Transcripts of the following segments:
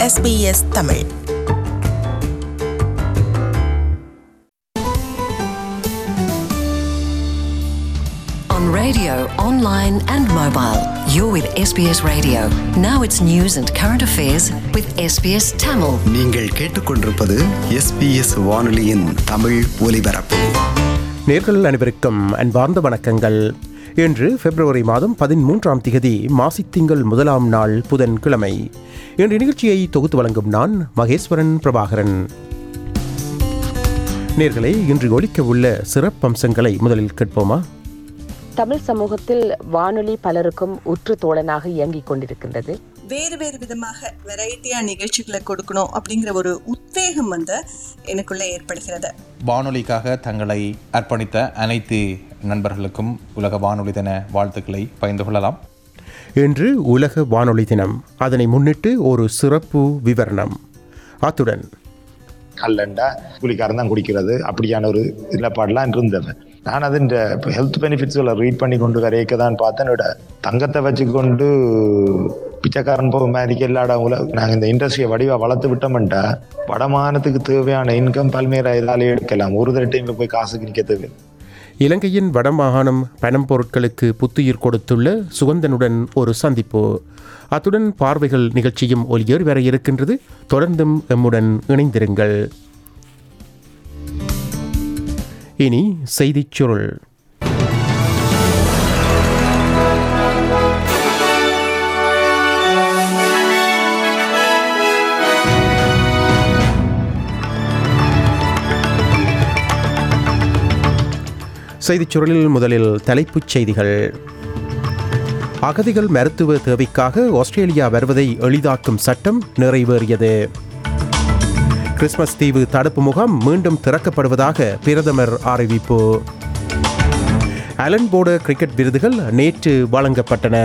SBS Tamil On radio, online, and mobile, you're with SBS Radio. Now it's news and current affairs with SBS Tamil. நீங்கள் கேட்டுக்கொண்டிருப்பது SBS வானொலியின் தமிழ் ஒலிபரப்பு நேர்கள் அனைவருக்கும் அன்பார்ந்த வணக்கங்கள் இன்று பிப்ரவரி மாதம் பதிமூன்றாம் திகதி மாசித்திங்கள் முதலாம் நாள் புதன்கிழமை இன்று நிகழ்ச்சியை தொகுத்து வழங்கும் நான் மகேஸ்வரன் பிரபாகரன் நேர்களே இன்று ஒலிக்க உள்ள சிறப்பம்சங்களை முதலில் கேட்போமா தமிழ் சமூகத்தில் வானொலி பலருக்கும் உற்று தோழனாக இயங்கிக் கொண்டிருக்கின்றது வேறு வேறு விதமாக வெரைட்டியா நிகழ்ச்சிகளை கொடுக்கணும் அப்படிங்கிற ஒரு உத்வேகம் வந்து எனக்குள்ள ஏற்படுகிறது வானொலிக்காக தங்களை அர்ப்பணித்த அனைத்து நண்பர்களுக்கும் உலக வானொலி தின வாழ்த்துக்களை பகிர்ந்து கொள்ளலாம் இன்று உலக வானொலி தினம் அதனை முன்னிட்டு ஒரு சிறப்பு விவரணம் அத்துடன் கல்லண்டா புலிக்காரன் தான் குடிக்கிறது அப்படியான ஒரு நிலப்பாடெல்லாம் இருந்தது நான் அது இந்த ஹெல்த் பெனிஃபிட்ஸ்களை ரீட் பண்ணி கொண்டு வரையக்க தான் பார்த்தேன் என்னோட தங்கத்தை வச்சுக்கொண்டு பிச்சைக்காரன் போக மாதிரிக்கு எல்லா உல நாங்கள் இந்த இண்டஸ்ட்ரியை வடிவாக வளர்த்து விட்டோம்ட்டா வடமானத்துக்கு தேவையான இன்கம் பல்வேறு இதாலே எடுக்கலாம் ஒரு தடவை டைமில் போய் காசுக்கு நிற்க தேவை இலங்கையின் வடமாகாணம் பணம் பொருட்களுக்கு புத்துயிர் கொடுத்துள்ள சுகந்தனுடன் ஒரு சந்திப்பு அத்துடன் பார்வைகள் நிகழ்ச்சியும் ஒலியேறி வர இருக்கின்றது தொடர்ந்தும் எம்முடன் இணைந்திருங்கள் இனி செய்திச் சுருள் செய்திச் சுருளில் முதலில் தலைப்புச் செய்திகள் அகதிகள் மருத்துவ தேவைக்காக ஆஸ்திரேலியா வருவதை எளிதாக்கும் சட்டம் நிறைவேறியது கிறிஸ்மஸ் தீவு தடுப்பு முகாம் மீண்டும் திறக்கப்படுவதாக பிரதமர் அறிவிப்பு அலன் போர்டு கிரிக்கெட் விருதுகள் நேற்று வழங்கப்பட்டன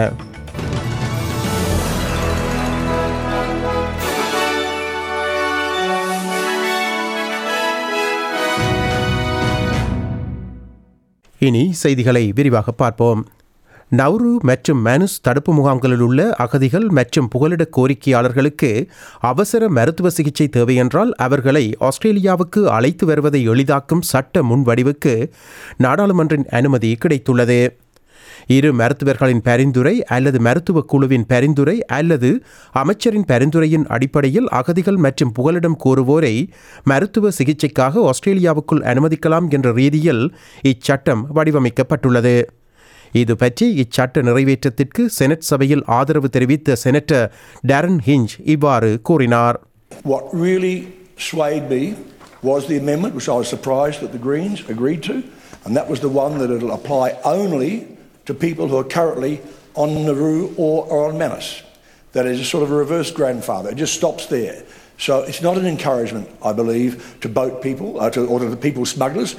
இனி செய்திகளை விரிவாக பார்ப்போம் நவ்ரு மற்றும் மனுஸ் தடுப்பு முகாம்களில் உள்ள அகதிகள் மற்றும் புகலிட கோரிக்கையாளர்களுக்கு அவசர மருத்துவ சிகிச்சை தேவையென்றால் அவர்களை ஆஸ்திரேலியாவுக்கு அழைத்து வருவதை எளிதாக்கும் சட்ட முன்வடிவுக்கு நாடாளுமன்றின் அனுமதி கிடைத்துள்ளது இரு மருத்துவர்களின் பரிந்துரை அல்லது மருத்துவ குழுவின் பரிந்துரை அல்லது அமைச்சரின் பரிந்துரையின் அடிப்படையில் அகதிகள் மற்றும் புகலிடம் கோருவோரை மருத்துவ சிகிச்சைக்காக ஆஸ்திரேலியாவுக்குள் அனுமதிக்கலாம் என்ற ரீதியில் இச்சட்டம் வடிவமைக்கப்பட்டுள்ளது இது பற்றி இச்சட்ட நிறைவேற்றத்திற்கு செனட் சபையில் ஆதரவு தெரிவித்த செனட்டர் டேரன் ஹிஞ்ச் இவ்வாறு கூறினார் What really swayed me was the amendment, which I was surprised that the Greens agreed to, and that was the one that it'll apply only to people who are currently on Nauru or, or on Manus. That is a sort of a reverse grandfather. It just stops there. So it's not an encouragement, I believe, to boat people uh, to, or to the people smugglers.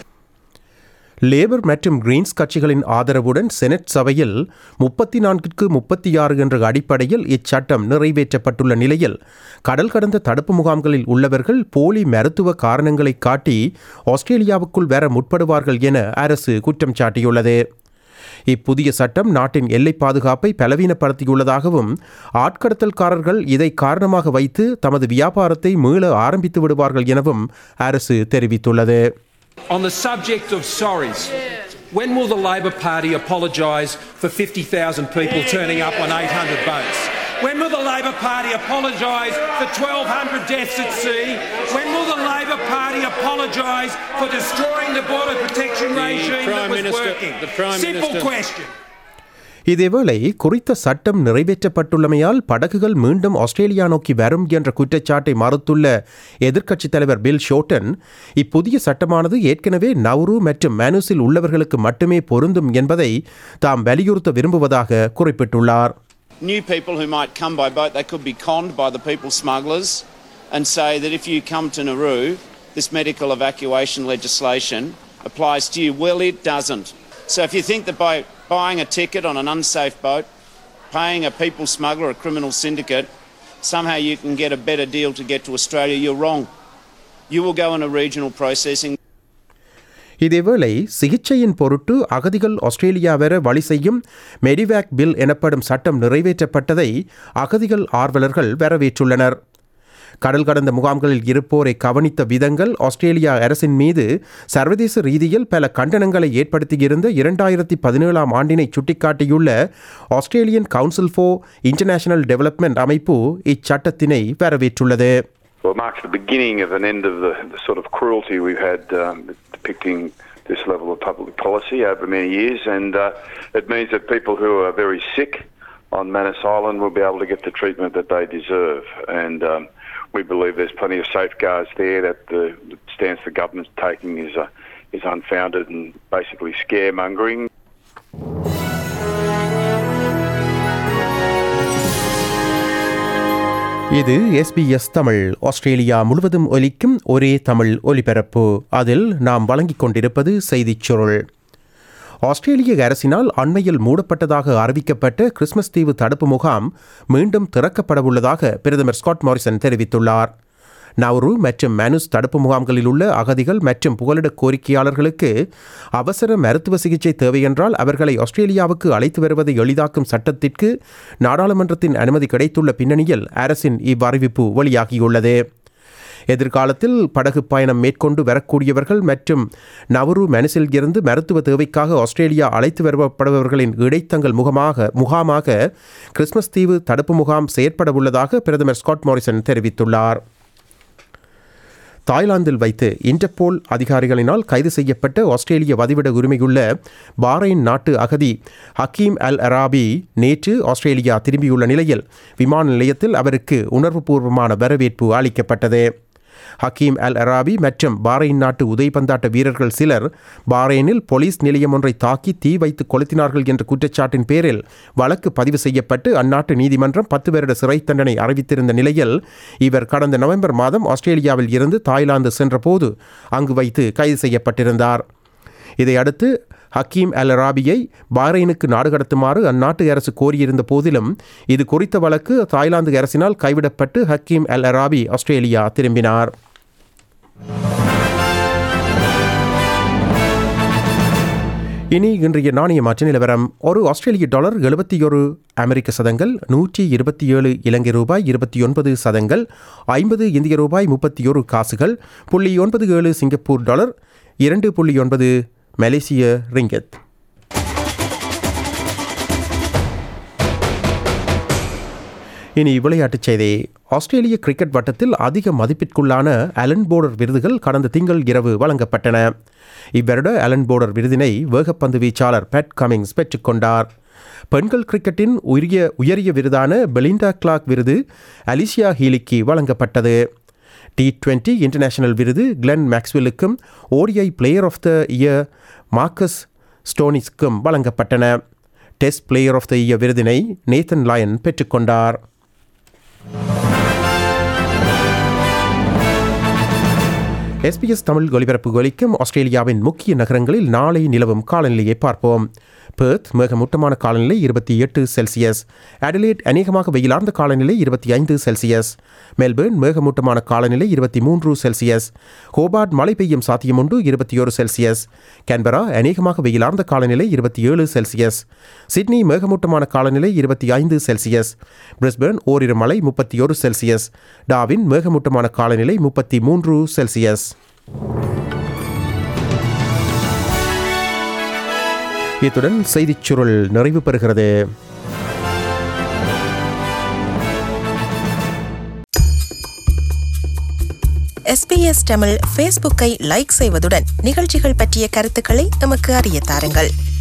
Labor மற்றும் Greens கட்சிகளின் ஆதரவுடன் senate சபையில் முப்பத்தி நான்கிற்கு முப்பத்தி ஆறு என்ற அடிப்படையில் இச்சட்டம் நிறைவேற்றப்பட்டுள்ள நிலையில் கடல் கடந்த தடுப்பு முகாம்களில் உள்ளவர்கள் போலி மருத்துவ காரணங்களை காட்டி ஆஸ்திரேலியாவுக்குள் வர முற்படுவார்கள் என அரசு குற்றம் சாட்டியுள்ளது இப்புதிய சட்டம் நாட்டின் எல்லை பாதுகாப்பை பலவீனப்படுத்தியுள்ளதாகவும் ஆட்கடத்தல்காரர்கள் இதை காரணமாக வைத்து தமது வியாபாரத்தை மீள ஆரம்பித்து விடுவார்கள் எனவும் அரசு தெரிவித்துள்ளது On the subject of sorries, when will the Labor Party apologise for 50,000 people turning up on 800 boats? When will the Labor Party apologise for 1,200 deaths at sea? When will the Labor Party apologise for destroying the border protection regime that was working? Simple question. இதேவேளை குறித்த சட்டம் நிறைவேற்றப்பட்டுள்ளமையால் படகுகள் மீண்டும் Australia நோக்கி வரும் என்ற குற்றச்சாட்டை மறுத்துள்ள எதிர்க்கட்சித் தலைவர் பில் ஷோட்டன் இப்புதிய சட்டமானது ஏற்கனவே நவ்ரு மற்றும் மேனுஸில் உள்ளவர்களுக்கு மட்டுமே பொருந்தும் என்பதை தாம் வலியுறுத்த விரும்புவதாக குறிப்பிட்டுள்ளார் New people who might come by boat, they could be conned by the people smugglers and say that if you come to Nauru, this medical evacuation legislation applies to you. Well, it doesn't. So if you think that by buying a ticket on an unsafe boat, paying a people smuggler, a criminal syndicate, somehow you can get a better deal to get to Australia, you're wrong. You will go in a regional processing. இதேவேளை சிகிச்சையின் பொருட்டு அகதிகள் Australia வர வழி செய்யும் medevac bill எனப்படும் சட்டம் நிறைவேற்றப்பட்டதை அகதிகள் ஆர்வலர்கள் வரவேற்றுள்ளனர் கடல் கடந்த முகாம்களில் இருப்போரை கவனித்த விதங்கள் ஆஸ்திரேலியா அரசின் மீது சர்வதேச ரீதியில் பல கண்டனங்களை ஏற்படுத்தியிருந்த இரண்டாயிரத்தி பதினேழாம் ஆண்டினை சுட்டிக்காட்டியுள்ள Australian council for international development அமைப்பு இச்சட்டத்தினை வரவேற்றுள்ளது Well, it marks the beginning of an end of the, the sort of cruelty we've had um, depicting this level of public policy over many years, and uh, it means that people who are very sick on Manus Island will be able to get the treatment that they deserve. And um, we believe there's plenty of safeguards there that the, the stance the government's taking is uh, is unfounded and basically scaremongering. இது SBS Tamil Australia முழுவதும் ஒலிக்கும் ஒரே தமிழ் ஒலிபரப்பு அதில் நாம் வழங்கிக் கொண்டிருப்பது செய்திச் சுருள் ஆஸ்திரேலிய அரசினால் அண்மையில் மூடப்பட்டதாக அறிவிக்கப்பட்ட கிறிஸ்மஸ் தீவு தடுப்பு முகாம் மீண்டும் திறக்கப்படவுள்ளதாக பிரதமர் ஸ்காட் மாரிசன் தெரிவித்துள்ளார் நவ்ரு மற்றும் மனுஸ் தடுப்பு முகாம்களில் உள்ள அகதிகள் மற்றும் புகலிட கோரிக்கையாளர்களுக்கு அவசர மருத்துவ சிகிச்சை தேவையென்றால் அவர்களை ஆஸ்திரேலியாவுக்கு அழைத்து வருவதை எளிதாக்கும் சட்டத்திற்கு நாடாளுமன்றத்தின் அனுமதி கிடைத்துள்ள பின்னணியில் அரசின் இவ்வறிவிப்பு வெளியாகியுள்ளது எதிர்காலத்தில் படகு பயணம் மேற்கொண்டு வரக்கூடியவர்கள் மற்றும் நவரு மனசில் இருந்து மருத்துவ தேவைக்காக ஆஸ்திரேலியா அழைத்து வரப்படுபவர்களின் இடைத்தங்கள் முகமாக முகாமாக கிறிஸ்மஸ் தீவு தடுப்பு முகாம் செயற்பட பிரதமர் ஸ்காட் மாரிசன் தெரிவித்துள்ளார் தாய்லாந்தில் வைத்து இன்டர்போல் அதிகாரிகளினால் கைது செய்யப்பட்ட ஆஸ்திரேலிய வதிவிட உரிமையுள்ள பாரைன் நாட்டு அகதி ஹக்கீம் அல் அராபி நேற்று ஆஸ்திரேலியா திரும்பியுள்ள நிலையில் விமான நிலையத்தில் அவருக்கு உணர்வுபூர்வமான வரவேற்பு அளிக்கப்பட்டது ஹக்கீம் அல் அராபி மற்றும் பாரைன் நாட்டு உதைபந்தாட்ட வீரர்கள் சிலர் பாரைனில் போலீஸ் நிலையம் ஒன்றை தாக்கி தீ வைத்து கொளுத்தினார்கள் என்ற குற்றச்சாட்டின் பேரில் வழக்கு பதிவு செய்யப்பட்டு அந்நாட்டு நீதிமன்றம் பத்து வருட சிறை தண்டனை அறிவித்திருந்த நிலையில் இவர் கடந்த நவம்பர் மாதம் ஆஸ்திரேலியாவில் இருந்து தாய்லாந்து சென்றபோது அங்கு வைத்து கைது செய்யப்பட்டிருந்தார் இதையடுத்து ஹக்கீம் அல் ராபியை பாரைனுக்கு நாடு கடத்துமாறு அந்நாட்டு அரசு கோரியிருந்த போதிலும் இது குறித்த வழக்கு தாய்லாந்து அரசினால் கைவிடப்பட்டு ஹக்கீம் அல் அராபி ஆஸ்திரேலியா திரும்பினார் இனி இன்றைய நாணய மாற்ற நிலவரம் ஒரு ஆஸ்திரேலிய டாலர் எழுபத்தி ஒரு அமெரிக்க சதங்கள் நூற்றி இருபத்தி ஏழு இலங்கை ரூபாய் இருபத்தி ஒன்பது சதங்கள் ஐம்பது இந்திய ரூபாய் முப்பத்தி ஒரு காசுகள் புள்ளி ஒன்பது ஏழு சிங்கப்பூர் டாலர் இரண்டு புள்ளி ஒன்பது மலேசிய ரிங்கத் இனி விளையாட்டுச் செய்தி ஆஸ்திரேலிய கிரிக்கெட் வட்டத்தில் அதிக மதிப்பிற்குள்ளான அலன் போர்டர் விருதுகள் கடந்த திங்கள் இரவு வழங்கப்பட்டன இவ்வருட அலன் போர்டர் விருதினை வேகப்பந்து வீச்சாளர் பேட் கமிங்ஸ் பெற்றுக்கொண்டார் பெண்கள் கிரிக்கெட்டின் உரிய உயரிய விருதான பெலிண்டா கிளாக் விருது அலிசியா ஹீலிக்கு வழங்கப்பட்டது டி டுவெண்ட்டி இன்டர்நேஷனல் விருது கிளென் மேக்ஸ்வெல்லுக்கும் ODI player of the year Marcus ஸ்டோனிஸ்க்கும் வழங்கப்பட்டன test player of the year விருதினை நேத்தன் லாயன் பெற்றுக்கொண்டார் எஸ்பிஎஸ் தமிழ் ஒலிபரப்பு ஒலிக்கும் ஆஸ்திரேலியாவின் முக்கிய நகரங்களில் நாளை நிலவும் காலநிலையை பார்ப்போம் பெர்த் மேகமூட்டமான காலநிலை இருபத்தி எட்டு செல்சியஸ் அடிலேட் அநேகமாக வெயிலார்ந்த காலநிலை இருபத்தி ஐந்து செல்சியஸ் மெல்பர்ன் மேகமூட்டமான காலநிலை இருபத்தி மூன்று செல்சியஸ் ஹோபார்ட் மழை பெய்யும் சாத்தியமுண்டு இருபத்தி ஒரு செல்சியஸ் கேன்பரா அநேகமாக வெயிலார்ந்த காலநிலை இருபத்தி ஏழு செல்சியஸ் சிட்னி மேகமூட்டமான காலநிலை இருபத்தி ஐந்து செல்சியஸ் பிரிஸ்பர்ன் ஓரிரு மழை முப்பத்தி ஒரு செல்சியஸ் டாவின் மேகமூட்டமான காலநிலை முப்பத்தி மூன்று செல்சியஸ் இத்துடன் செய்திச் சுருள் நிறைவு பெறுகிறது எஸ்பிஎஸ் தமிழ் ஃபேஸ்புக்கை லைக் செய்வதுடன் நிகழ்ச்சிகள் பற்றிய கருத்துக்களை எமக்கு அறிய தாருங்கள்